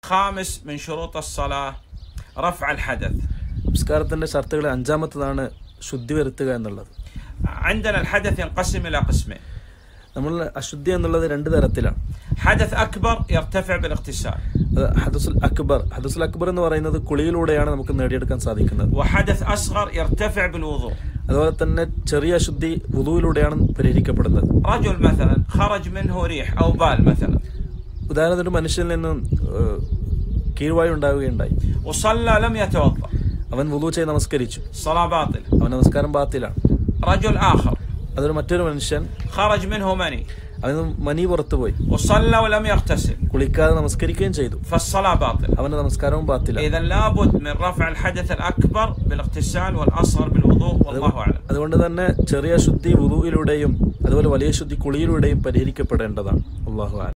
الخامس من شروط الصلاة رفع الحدث നമസ്കാരത്തിന്റെ ഷർത്തുകളിൽ അഞ്ചാമത്തതാണ് ശുദ്ധി വരുത്തുക എന്നുള്ളത് عندنا الحدث ينقسم إلى قسمين നമ്മൾ അശുദ്ധി എന്നുള്ളത് രണ്ട് തരത്തിലാണ് حدث أكبر يرتفع بالاغتسال അത് ഹദസുൽ അക്ബർ ഹദസുൽ അക്ബർ എന്ന് പറയുന്നത് കുളിയിലൂടെയാണ് നമുക്ക് നേടിയെടുക്കാൻ സാധിക്കുന്നത് وحدث أصغر يرتفع بالوضوء അതുപോലെ തന്നെ ചെറിയ അശുദ്ധി വുതുവിലൂടെയാണ് പരിഹരിക്കപ്പെടുന്നത് رجل مثلا خرج منه ريح أو بال مثلا ഉദാഹരണത്തിന് മനുഷ്യനിൽ നിന്നും ഏഹ്, കീഴ്വായു ഉണ്ടാവുകയുണ്ടായി وصلى لم يتوضأ അവൻ വുതു ചെയ്ത് നമസ്കരിച്ചു صلاة باطلة അവൻ നമസ്കാരം ബാത്തിലാണ് رجل آخر അതൊരു മറ്റൊരു മനുഷ്യൻ خرج منه مني അവന് മനി പുറത്തു പോയി وصلى ولم يغتسل കുളിക്കാതെ നമസ്കരിക്കുകയും ചെയ്തു فالصلاة باطلة അവന്റെ നമസ്കാരവും ബാത്തിലാണ് إذا لابد من رفع الحدث الأكبر بالاغتسال والأصغر بالوضوء والله أعلم അതുകൊണ്ട് തന്നെ ചെറിയ ശുദ്ധി വുതുവിലൂടെയും അതുപോലെ വലിയ ശുദ്ധി കുളിയിലൂടെയും പരിഹരിക്കപ്പെടേണ്ടതാണ് അള്ളാഹു ആലം